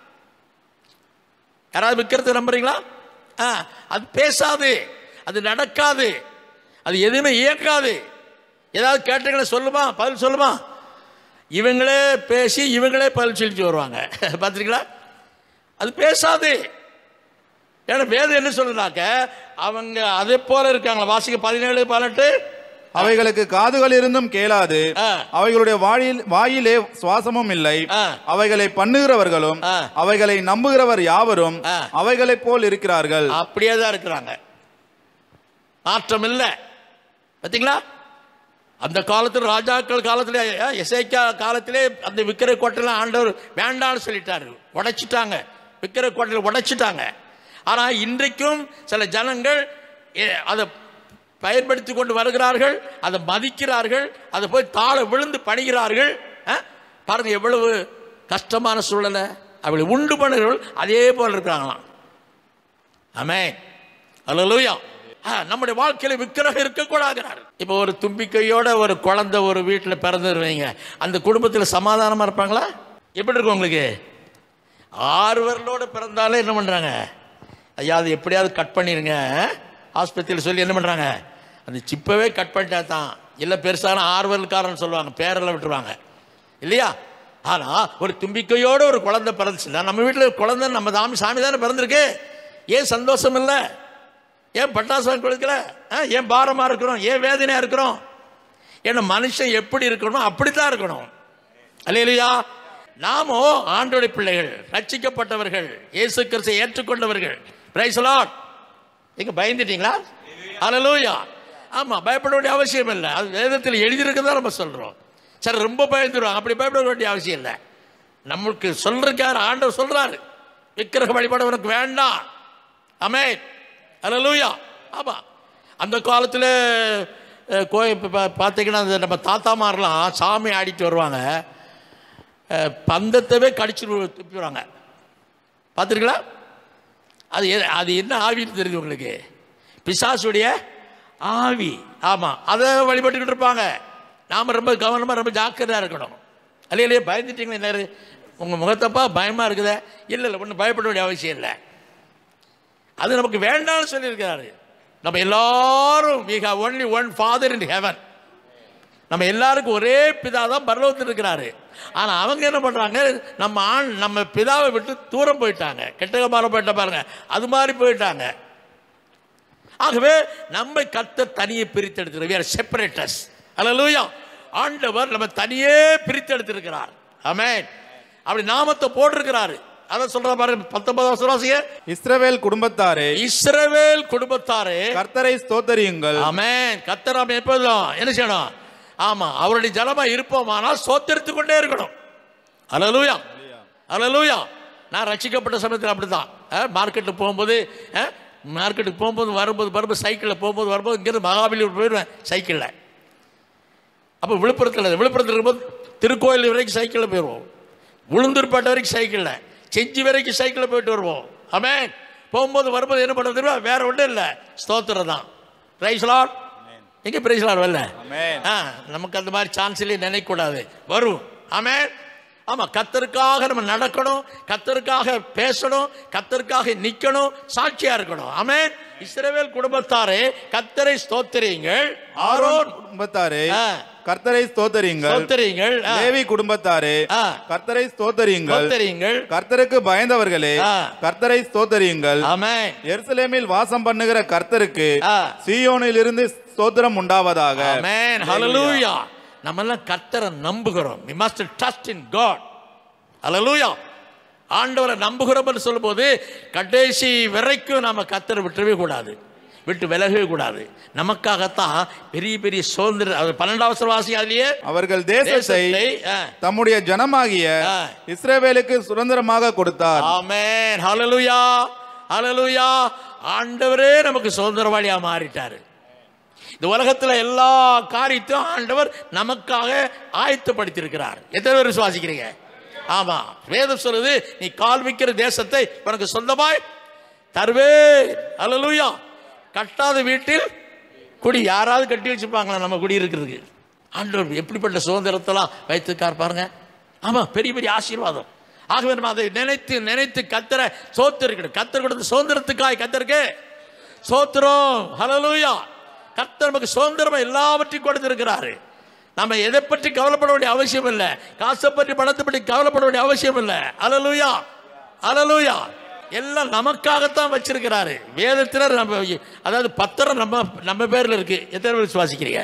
யாராவது விக்கிரத்தை நம்புறீங்களா ஆ அது பேசாது அது நடக்காது அது எதுவுமே இயக்காது ஏதாவது கேட்டீங்களா சொல்லுமா பதில் சொல்லுமா இவங்களே பேசி இவங்களே பதில் சொல்லிட்டு வருவாங்க பார்த்துருக்கீங்களா அது பேசாது ஏன்னா வேதம் என்ன சொல்லுனாக்க அவங்க அதே போல இருக்காங்களா வாசிக்க பதினேழு பதினெட்டு அவைகளுக்கு காதுகள் இருந்தும் கேளாது ஆ. அவைகளுடைய வாயில் வாயிலே சுவாசமும் இல்லை ஆ. அவைகளை பண்ணுகிறவர்களும் ஆ. அவைகளை நம்புகிறவர் யாவரும் ஆ. அவைகளைப் போல் இருக்கிறார்கள் அப்படியே தான் இருக்கிறாங்க மாற்றம் இல்லை பார்த்தீங்களா அந்த காலத்தில் ராஜாக்கள் காலத்திலே எசைக்கா காலத்திலே அந்த விக்கிர கோட்டையில் ஆண்டவர் வேண்டாம்னு சொல்லிட்டாரு உடைச்சிட்டாங்க விக்கிர கோட்டையில் உடைச்சிட்டாங்க ஆனால் இன்றைக்கும் சில ஜனங்கள் எ- அதை பயன்படுத்தி கொண்டு வருகிறார்கள் அதை மதிக்கிறார்கள் அதை போய் தாழ விழுந்து பணிகிறார்கள் ஆ? பாருங்க எவ்வளவு கஷ்டமான சூழலை அவளை உண்டு பண்ணுகிறவர்கள் அதே போல் இருக்கிறாங்களாம் ஆமென் அல்லேலூயா ஆ, நம்முடைய வாழ்க்கையில விக்கிரகம் இருக்கக்கூடாதுறாரு இப்போ ஒரு தும்பிக்கையோட ஒரு குழந்தை ஒரு வீட்டில் பிறந்துருவீங்க அந்த குடும்பத்தில் சமாதானமா இருப்பாங்களா எப்படி இருக்கும் உங்களுக்கு ஆறுவர்களோட பிறந்தாலே என்ன பண்றாங்க ஐயா அது எப்படியாவது கட் பண்ணிருங்க ஆஸ்பத்திரியில் சொல்லி என்ன பண்றாங்க அந்த சிப்பவே கட் பண்ணிட்டா தான் இல்லை பெருசான ஆறுவல்காரன் சொல்லுவாங்க பேரெல்லாம் விட்டுருவாங்க இல்லையா ஆனா ஒரு தும்பிக்கையோட ஒரு குழந்தை பிறந்துச்சுன்னா நம்ம வீட்டில் குழந்தை நம்ம தாமி சாமி தானே பிறந்திருக்கு ஏன் சந்தோஷம் இல்லை ஏன் பட்டாசம் கொடுக்கல ஆ, ஏன் பாரமா இருக்கிறோம் ஏன் வேதனையா இருக்கிறோம் ஏன்னா மனுஷன் எப்படி இருக்கணும் அப்படித்தான் இருக்கணும் அல்லையா நாமோ ஆண்டோடைய பிள்ளைகள் ரட்சிக்கப்பட்டவர்கள் இயேசு கிறிஸ்தை ஏற்றுக்கொண்டவர்கள் பிரைஸ் லார்ட் எங்க பயந்துட்டீங்களா அல்லேலூயா ஆமா பயப்பட வேண்டிய அவசியம் இல்லை அது வேதத்தில் எழுதியிருக்கதான் நம்ம சொல்றோம் சரி ரொம்ப பயந்துருவாங்க அப்படி பயப்பட வேண்டிய அவசியம் இல்லை நமக்கு சொல்றாரு ஆண்டவர் சொல்றாரு விக்கிரக வழிபாடு உனக்கு வேண்டாம் அமேன் அல்லேலூயா ஆமா அந்த காலத்தில் கோயில் இப்போ பார்த்தீங்கன்னா அந்த நம்ம தாத்தாமாரெலாம் சாமி ஆடிட்டு வருவாங்க அஹ், பந்தத்தவே கடிச்சு துப்பிடுவாங்க பார்த்துருங்களா அது எ- அது என்ன ஆவின்னு தெரியுது உங்களுக்கு பிசாசுடைய ஆவி ஆமாம் அதை வழிபட்டுக்கிட்டு இருப்பாங்க நாம் ரொம்ப கவனமாக ரொம்ப ஜாக்கிரதையாக இருக்கணும் அல்லையா இல்லையா பயந்துட்டீங்களா நேரம் உங்கள் முகத்தப்பா பயமாக இருக்குதே இல்லை இல்லை ஒன்றும் பயப்பட வேண்டிய அவசியம் இல்லை அது நமக்கு வேண்டாம்னு சொல்லியிருக்கிறாரு நம்ம எல்லாரும் we have only one father in heaven நம்ம எல்லாருக்கும் ஒரே பிதா தான் பரலோகத்தில் இருக்கிறாரு ஆனால் அவங்க என்ன பண்ணுறாங்க நம்ம ஆண் நம்ம பிதாவை விட்டு தூரம் போயிட்டாங்க கெட்டக மாற போயிட்ட பாருங்க அது மாதிரி போயிட்டாங்க ஆகவே நம்மை கத்த தனியே பிரித்தெடுத்திருக்கிறார் we are separators அல்லேலூயா ஆண்டவர் நம்ம தனியே பிரித்தெடுத்திருக்கிறார் ஆமென் அப்படி நாமத்தை போட்டிருக்கிறாரு அதை சொல்ற பாருங்க பத்தொன்பதாம் சுராசிய இஸ்ரவேல் குடும்பத்தாரே இஸ்ரவேல் குடும்பத்தாரே கர்த்தரை ஸ்தோத்தரியுங்கள் ஆமென் கத்தராம எப்போதும் என்ன செய்யணும் ஆமா அவருடைய ஜலமா இருப்போமானால் சோத்தரித்து கொண்டே இருக்கணும் அலலூயா அலலூயா நான் ரட்சிக்கப்பட்ட சமயத்தில் அப்படிதான் மார்க்கெட்டுக்கு போகும்போது அஹ், மார்க்கெட்டுக்கு போகும்போது வரும்போது வரும்போது சைக்கிளில் போகும்போது வரும்போது இங்கேருந்து மகாபலிபுரம் போயிடுவேன் சைக்கிளில் அப்போ விழுப்புரத்தில் விழுப்புரத்தில் இருக்கும்போது திருக்கோயில் வரைக்கும் சைக்கிளில் போயிடுவோம் உளுந்தூர்பேட்டை வரைக்கும் சைக்கிளில் செஞ்சி வரைக்கும் சைக்கிளில் போயிட்டு வருவோம் ஆமென் போகும்போது வரும்போது என்ன பண்ணுறது தெரியுமா? வேற ஒன்றும் இல்லை ஸ்தோத்திரம் தான் பிரைஸ் லாட் எங்கே பிரைஸ் லாட் வரல ஆமென். ஆ நமக்கு அந்த மாதிரி சான்ஸ் இல்லையே நினைக்கக்கூடாது வரும் ஆமென் ஆமா கத்தருக்காக நம்ம நடக்கணும் கத்தருக்காக பேசணும் கத்தருக்காக நிக்கணும் சாட்சியா இருக்கணும் ஆமென் இஸ்ரவேல் குடும்பத்தாரே கத்தரை ஸ்தோத்திரியுங்கள் ஆரோன் குடும்பத்தாரே ஆ. கர்த்தரை ஸ்தோத்தரியுங்கள் ஸ்தோத்திரியுங்கள் ஆ. லேவி குடும்பத்தாரே ஆ. கர்த்தரை ஸ்தோத்தரியுங்கள் ஸ்தோத்திரியுங்கள் கர்த்தருக்கு பயந்தவர்களே ஆ. கர்த்தரை ஸ்தோத்தரியுங்கள் ஆமென் எருசலேமில் வாசம் பண்ணுகிற கர்த்தருக்கு ஆ. சீயோனிலிருந்து ஸ்தோத்திரம் உண்டாவதாக ஆமென் ஹalleluya நம்ம எல்லாம் கர்த்தரை நம்புகிறோம் we must trust in god ஹalleluya ஆண்டவரை நம்புகிறோம்னு சொல்லும்போது கடைசி வரைக்கும் நாம கர்த்தரை விட்டுறவே கூடாது விட்டு விலகவே கூடாது நமக்காகத்தான் பெரிய பெரிய சுதந்திர அது பன்னெண்டாவது வாசி அதுலயே அவர்கள் தேசத்தை தேசத்தை ஆ. தம்முடைய ஜனமாகிய ஆ. இஸ்ரவேலுக்கு சுதந்திரமாக கொடுத்தார் ஆமென் ஹalleluya ஹalleluya ஆண்டவரே நமக்கு சுதந்திரவாளியா மாறிட்டாரு இந்த உலகத்துல எல்லா காரியத்தையும் ஆண்டவர் நமக்காக ஆயத்தப்படுத்தியிருக்கிறார் எத்தனை பேர் விசுவாசிக்கிறீங்க ஆமா வேதம் சொல்லுது நீ கால் வைக்கிற தேசத்தை உனக்கு சொந்தமாய் தருவே ஹalleluya கட்டாத வீட்டில் குடி யாராவது கட்டி வச்சிருப்பாங்களா நம்ம குடி இருக்கிறதுக்கு ஆண்டவர் எப்படிப்பட்ட சுதந்திரத்தெல்லாம் வைத்துக்கார் பாருங்க ஆமா பெரிய பெரிய ஆசீர்வாதம் ஆகவே நம்ம அதை நினைத்து நினைத்து கத்தரை சோத்திருக்கணும் கத்தர் கொடுத்த சுதந்திரத்துக்காய் கத்தருக்கு சோத்திரம் ஹalleluya கர்த்தர் நமக்கு சுதந்திரமா எல்லாவற்றையும் கொடுத்திருக்கிறாரு நம்ம எதை பற்றி கவலைப்பட வேண்டிய அவசியம் இல்லை காசை பற்றி பணத்தை பற்றி கவலைப்பட வேண்டிய அவசியம் இல்லை அலலுயா அலலுயா எல்லாம் நமக்காகத்தான் வச்சிருக்கிறாரு வேதத்தில் நம்ம அதாவது பத்திரம் நம்ம நம்ம பேர்ல இருக்கு எத்தனை பேர் விசுவாசிக்கிறீங்க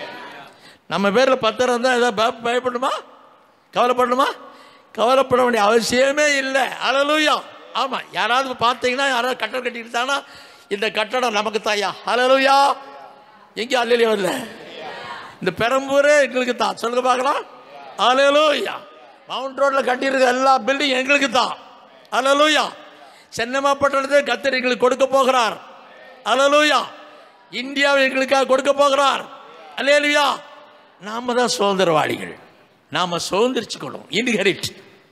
நம்ம பேர்ல பத்திரம் தான் ஏதாவது பய- பயப்படணுமா கவலைப்படணுமா கவலைப்பட வேண்டிய அவசியமே இல்லை அலலுயா ஆமா யாராவது பார்த்தீங்கன்னா யாராவது கட்டடம் கட்டிக்கிட்டாங்கன்னா இந்த கட்டடம் நமக்கு தாயா அலலுயா எங்கே அல்லையா இல்லை இந்த பெரம்பூரே எங்களுக்கு தான் சொல்லுங்க பார்க்கலாம் அலலுயா மவுண்ட் ரோட்ல கட்டியிருக்க எல்லா பில்டிங் எங்களுக்கு தான் அலலுயா சென்னமாப்பட்டணத்தை கத்தர் எங்களுக்கு கொடுக்க போகிறார் அலலுயா இந்தியாவை எங்களுக்காக கொடுக்க போகிறார் அல்லேலுயா நாம தான் சுதந்திரவாளிகள் நாம சுதந்திரிச்சுக்கணும் இன்ஹெரிட்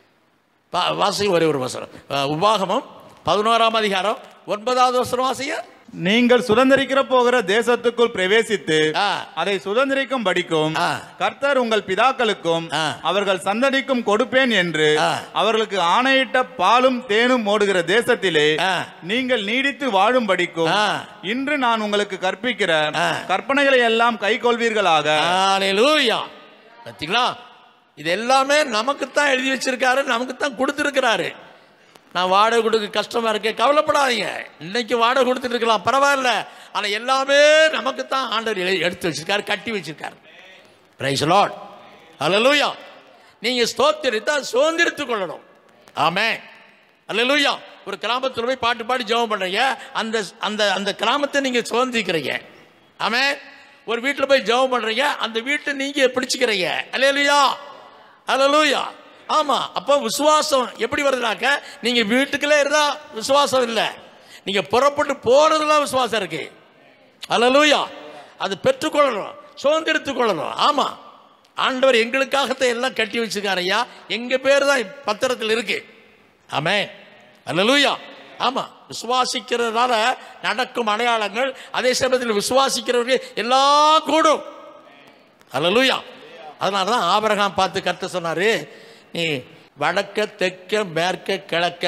வாசிக்க ஒரே ஒரு வசனம் அஹ், உபாகமம் பதினோராம் அதிகாரம் ஒன்பதாவது வசனம் வாசிங்க நீங்கள் சுதந்திரிக்கிற போகிற தேசத்துக்குள் பிரவேசித்து ஆ. அதை சுதந்திரிக்கும் படிக்கும் ஆ. கர்த்தர் உங்கள் பிதாக்களுக்கும் ஆ. அவர்கள் சந்ததிக்கும் கொடுப்பேன் என்று ஆ. அவர்களுக்கு ஆணையிட்ட பாலும் தேனும் ஓடுகிற தேசத்திலே ஆ. நீங்கள் நீடித்து வாழும் படிக்கும் ஆ. இன்று நான் உங்களுக்கு கற்பிக்கிற ஆ. கற்பனைகளை எல்லாம் கைக்கொள்வீர்களாக ஹalleluya பார்த்தீங்களா இது எல்லாமே நமக்கு தான் எழுதி வச்சிருக்காரு நமக்கு தான் கொடுத்துருக்கிறாரு நான் வாடகை கொடுக்க கஷ்டமா இருக்கேன் கவலைப்படாதீங்க இன்னைக்கு வாடகை கொடுத்துட்டு இருக்கலாம் பரவாயில்ல ஆனா எல்லாமே நமக்கு தான் ஆண்டவர் எழுதி- எடுத்து வச்சிருக்காரு கட்டி வச்சிருக்காரு பிரைஸ் லார்ட் ஹalleluya நீங்க ஸ்தோத்திரித்தா சுதந்திரித்துக் கொள்ளணும் ஆமே ஹalleluya ஒரு கிராமத்துல போய் பாட்டு பாடி ஜெபம் பண்றீங்க அந்த அந்த அந்த கிராமத்தை நீங்க சுதந்திரிக்கிறீங்க ஆமே ஒரு வீட்டுல போய் ஜெபம் பண்றீங்க அந்த வீட்டை நீங்க பிடிச்சுக்கிறீங்க ஹalleluya ஹalleluya ஆமா அப்போ விசுவாசம் எப்படி வருதுனாக்க நீங்க வீட்டுக்குள்ளே இருந்தா விசுவாசம் இல்லை நீங்க புறப்பட்டு போறதுலாம் விசுவாசம் இருக்கு அல்லலூயா அது பெற்றுக்கொள்ளணும் சுதந்திரத்துக் கொள்ளணும் ஆமா ஆண்டவர் எங்களுக்காகத்தான் எல்லாம் கட்டி வச்சிருக்காரு ஐயா எங்க பேர் தான் பத்திரத்தில் இருக்கு ஆமே அல்லலூயா ஆமா விசுவாசிக்கிறதுனால நடக்கும் அடையாளங்கள் அதே சமயத்தில் விசுவாசிக்கிறவர்கள் எல்லாம் கூடும் அல்லலூயா அதனால தான் ஆபரகாம் பார்த்து கத்த சொன்னாரு நீ வடக்க தெற்க மேற்க கிழக்க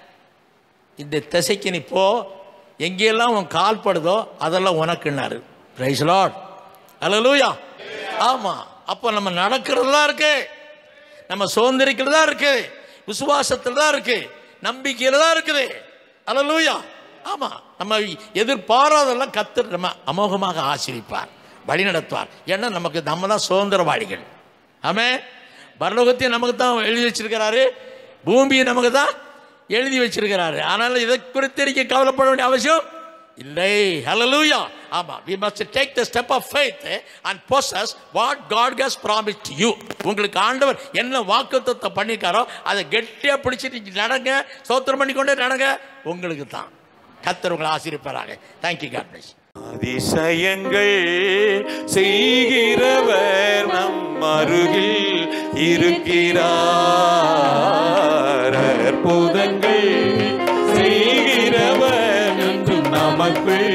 இந்த திசைக்கு நீ போ எங்கெல்லாம் உன் கால் படுதோ அதெல்லாம் உனக்குன்னாரு பிரைஸ் லார்ட் அல்லேலூயா ஆமா அப்போ நம்ம நடக்கிறதா இருக்கு நம்ம சுதந்திரிக்கிறதா இருக்கு விசுவாசத்தில் தான் இருக்கு நம்பிக்கையில் தான் இருக்குது அல்லேலூயா ஆமா நம்ம எதிர்பாராதெல்லாம் கத்தர் நம்ம அமோகமாக ஆசிரிப்பார் வழி நடத்துவார் ஏன்னா நமக்கு நம்ம தான் சுதந்திரவாளிகள் ஆமே பரலோகத்தையும் நமக்கு தான் எழுதி வச்சிருக்கிறாரு பூமியை நமக்கு தான் எழுதி வச்சிருக்கிறாரு ஆனால் இதை குறித்து நீங்க கவலைப்பட வேண்டிய அவசியம் இல்லை ஹalleluya ஆமா we must take the step of faith and possess what god has promised you உங்களுக்கு ஆண்டவர் என்ன வாக்குத்தத்தை பண்ணிருக்காரோ அதை கெட்டியா பிடிச்சு நீங்க நடங்க ஸ்தோத்திரம் பண்ணிக்கொண்டே நடங்க உங்களுக்கு தான் கத்தர் உங்களை ஆசீர்வதிப்பாராக தேங்க்யூ காட் பிளஸ் அதிசயங்கள் செய்கிறவர் நம் அருகில் இருக்கிறார் அற்புதங்கள் செய்கிறவர் என்றும் நமக்குள்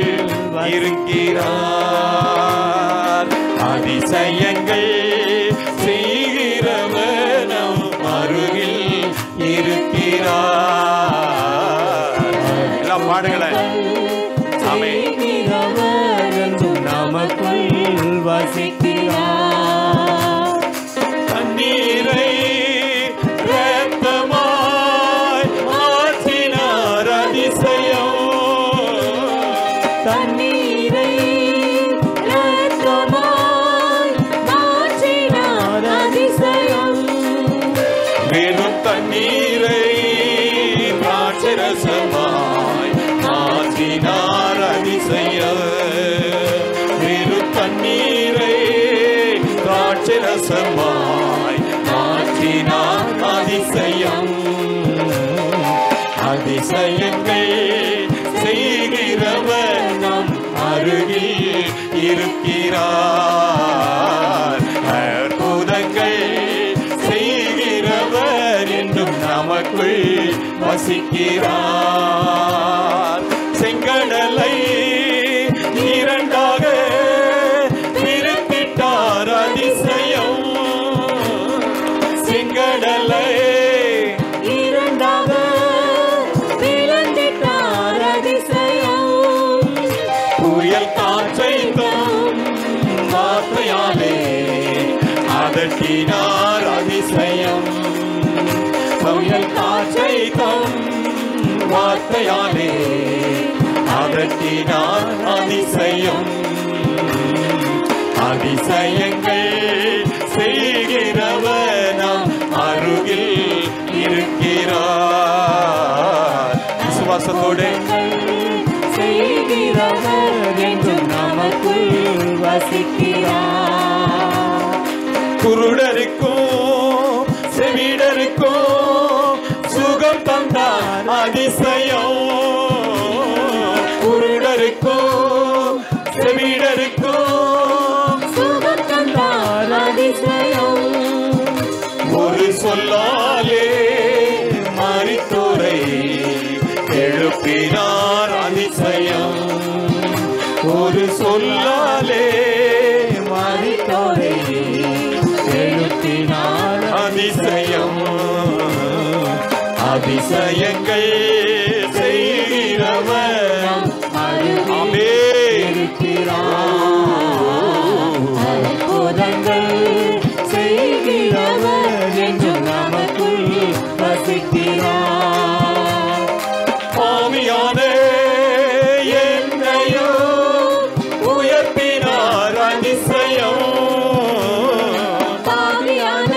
இருக்கிறார் அதிசயங்கள் செய்கிறவர் நம் அருகில் இருக்கிறார் எல்லாம் பாடுங்களேன் ஆமே செய்கிறவர் என்றும் நமக்குள் வசிக்கிறார் தண்ணீரை இரத்தமாய் மாற்றினார் அதிசயம் தண்ணீரை இரத்தமாய் மாற்றினார் அதிசயம் வெறும் தண்ணீரை ராட்சரசமாய் மாற்றினார் அதிசய வெறும் தண்ணீரை ராட்சரசமாய் மாற்றினார் அதிசயம் அதிசயங்கள் செய்கிறவர் நம் அருகில் இருக்கிறார் அற்புதங்கள் செய்கிறவர் என்றும் நமக்குள் வசிக்கிறார் செங்கடலை இரண்டாக பிரித்திட்டார் அதிசயம் செங்கடலை இரண்டாக பிளந்திட்டார் அதிசயம் புயல் காற்றை தம் வார்த்தையாலே அதட்டினார் அதிசயம் புயல் காற்றை தம் வார்த்தையாலே அதட்டினார் அதிசயம் அதிசயங்கள் செய்கிறவர் நம் அருகில் இருக்கிறார் விசுவாசத்தோடு செய்கிறவர் என்றும் நமக்குள் வசிக்கிறார் குருடருக்கும் செவிடருக்கும் சுகம் தந்தார் அதிசயம் குருடருக்கும் செவிடருக்கும் சுகம் தந்தார் அதிசயம் ஒரு சொல்லாலே மறித்தோரை எழுப்பினார் அதிசயம் ஒரு சொல்லாலே மறித்தோரை எழுப்பினார் அதிசயம் அதிசயங்கள் செய்கிறவர் ஆமே அற்புதங்கள் செய்கிறவர் என்றும் நமக்குள் வசிக்கிறார் பாவியான என்னையோ உயர்த்தினார் அதிசயம் பாவியான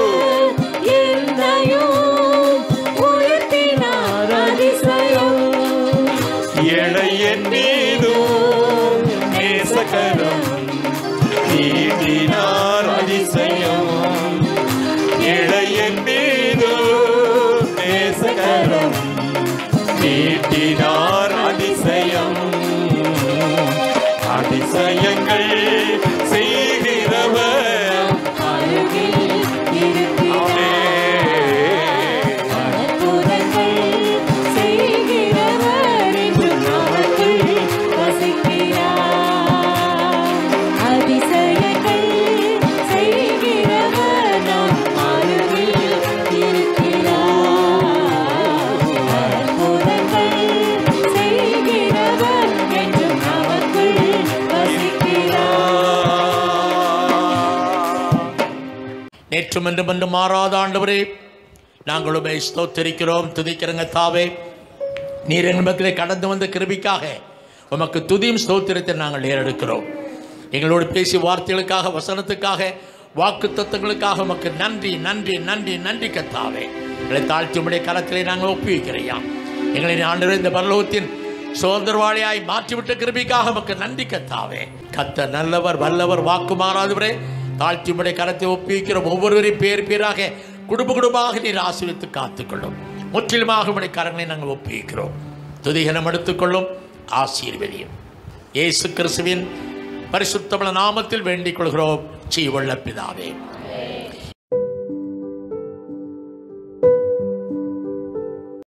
என்னையும் உயர்த்தினார் அதிசயம் இளையன் மீதும் நேசகரம் நீட்டினார் அதிசயம் இளையன் மீதும் நேசகரம் நீட்டினார் அதிசயம் அதிசயங்கள் செய்கிறவர் அருகில் இருக்கிறார் அற்புதங்கள் செய்கிறவர் என்றும் நமக்குள் வசிக்கிறார் அதிசயங்கள் செய்கிறவர் நம் அருகில் இருக்கிறார் அற்புதங்கள் செய்கிறவர் என்றும் நமக்குள் வசிக்கிறார் நேற்றும் என்றும் என்று மாறாத ஆண்டவரே நாங்கள் உமை ஸ்தோத்தரிக்கிறோம் துதிக்கிறங்க தாவே நீர் என்பதிலே கடந்து வந்த கிருபிக்காக உமக்கு துதியும் ஸ்தோத்திரத்தை நாங்கள் ஏறெடுக்கிறோம் எங்களோடு பேசிய வார்த்தைகளுக்காக வசனத்துக்காக வாக்கு தத்துவங்களுக்காக உமக்கு நன்றி நன்றி நன்றி நன்றி கத்தாவே எங்களை தாழ்த்தி உடைய கரத்திலே நாங்கள் ஒப்புவிக்கிறையாம் எங்களை ஆண்டு இந்த பரலோகத்தின் சோதரவாளியாய் மாற்றிவிட்ட கிருபிக்காக உமக்கு நன்றி கத்தாவே கத்த நல்லவர் வல்லவர் வாக்கு மாறாதவரே தாழ்த்தி உடைய கரத்தை ஒப்புவிக்கிறோம் ஒவ்வொருவரையும் பேர் பேராக குடும்ப குடும்பமாக நீர் ஆசீர்வித்து காத்துக்கொள்ளும் முற்றிலுமாக உடைய கரங்களை நாங்கள் ஒப்புவிக்கிறோம் துதிகனம் எடுத்துக்கொள்ளும் ஆசீர்வதியும் இயேசு கிறிஸ்துவின் பரிசுத்தமுள்ள நாமத்தில் வேண்டிக் கொள்கிறோம் சீவள்ள பிதாவே